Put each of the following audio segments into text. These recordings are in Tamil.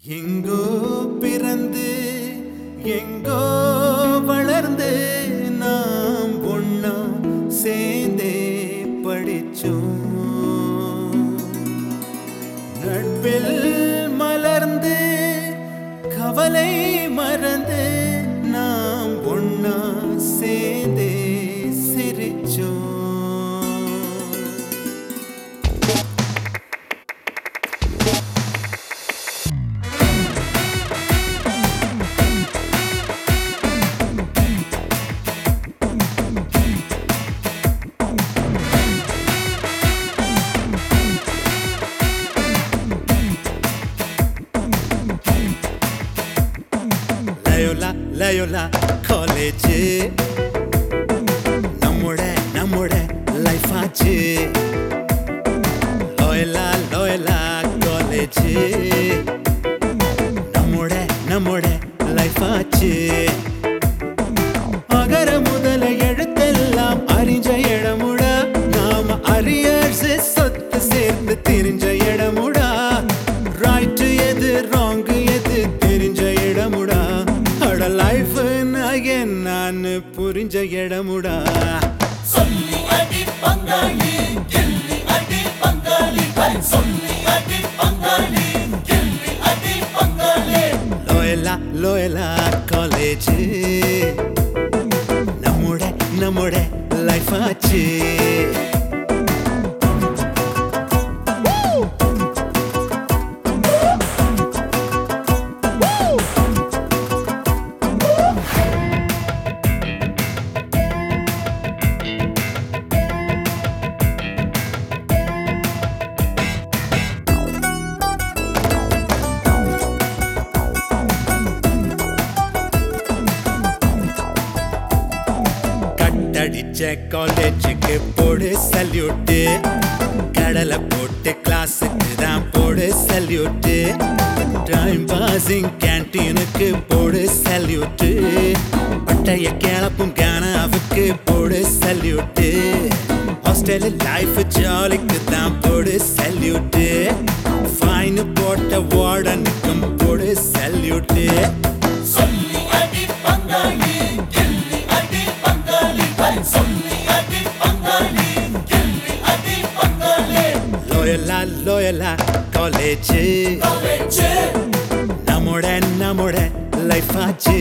எங்கோ பிறந்து எங்கோ வளர்ந்து நாம் ஒண்ணா சேர்ந்தே படிச்சோம் நட்பில் மலர்ந்து கவலை மறந்து நாம் ஒண்ணா சேர்ந்தே சிரிச்சோம் ലയോല ലയോല കോളേജ് നമ്മുടെ നമ്മുടെ ലൈഫാച്ച് ലോയല ലോയല കോളേജ് നമ്മുടെ നമ്മുടെ ലൈഫാച്ച് அகர முதல எழுத்தெல்லாம் அறிஞ்ச இடமுடா நாம அரியர்ஸ் சொத்து சேர்ந்து தெரிஞ்ச இடமுடா ரைட் எது ராங் எது தெரிஞ்ச இடமுடா அட லைஃப் நான் புரிஞ்ச இடமுடா சொல்லி அடி பங்காளி கில்லி அடி பங்காளி சொல்லி அடி பங்காளி கில்லி அடி பங்காளி லோயலா லோயலா காலேஜ் நம்முட நம்முட லைஃப் ஆச்சு கட்டடிச்ச காலேஜுக்கு போடு சல்யூட்டு கடலை போட்டு கிளாஸுக்கு தான் போடு சல்யூட்டு டைம் பாசிங் கேன்டீனுக்கு போடு சல்யூட்டு பட்டைய கிளப்பும் கானாவுக்கு போடு சல்யூட்டு ஹாஸ்டல் லைஃப் ஜாலிக்கு தான் போடு சல்யூட்டு ஃபைன் போட்ட வார்டனுக்கும் போடு சல்யூட்டு சொல்லி அடி பங்காளி கில்லி அடி பங்காளி சொல்லி அடி பங்காளி கில்லி அடி பங்காளி லோயலா லோயலா காலேஜ் காலேஜ் நம்மோட நம்மோட லைஃப் ஆச்சு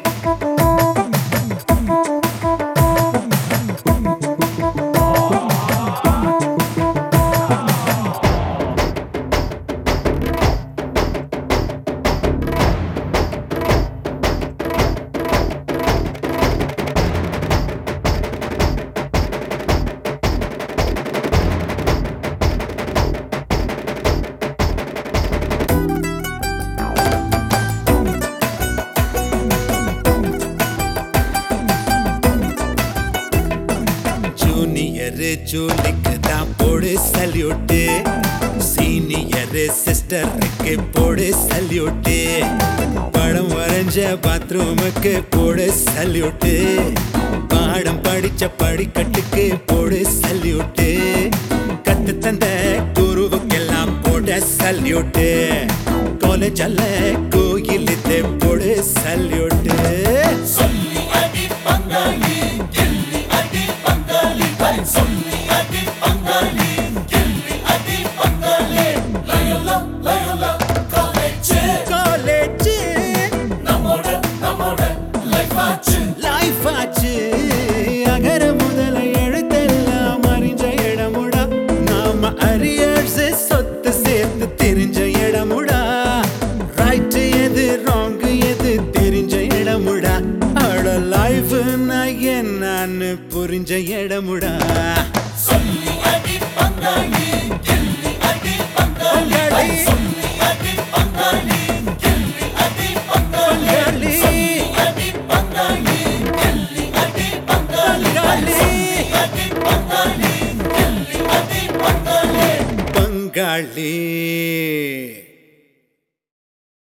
ஜூனியர் ஜூலிக்கு தான் போடு சல்யூட்டு சீனியர் சிஸ்டருக்கு போடு சல்யூட்டு படம் வரைஞ்ச பாத்ரூமுக்கு போடு சல்யூட்டு பாடம் படிச்ச படிக்கட்டுக்கு போடு சல்யூட்டு கத்து தந்த குருவுக்கெல்லாம் போட சல்யூட்டு காலேஜ் அல்ல கோயிலுக்கு போடு சல்யூட்டு சொல்லி அடி பங்காளி கில்லி அடி பங்காளி சொல்லி அடி பங்காளி கில்லி அடி பங்காளி லயோலா லயோலா காலேஜ் காலேஜ் நம்மோட நம்மோட லைஃப் ஆச்சு லைஃப் ஆச்சு அகர முதல எழுத்தெல்லாம் அறிஞ்ச இடமுடா நாம அரியர்ஸ் சொத்து சேர்த்து தெரிஞ்ச இடமுடா ரைட் எது ராங் எது தெரிஞ்ச இடமுடா அட லைஃப் நான் என்னன்னு புரிஞ்ச இடமுடா சொல்லி அடி பங்காளி கில்லி அடி பங்காளி பங்காளி. சொல்லி அடி பங்காளி கில்லி அடி பங்காளி பங்காளி. அடி பங்காளி கில்லி அடி பங்காளி பங்காளி. அடி பங்காளி கில்லி அடி பங்காளி பங்காளி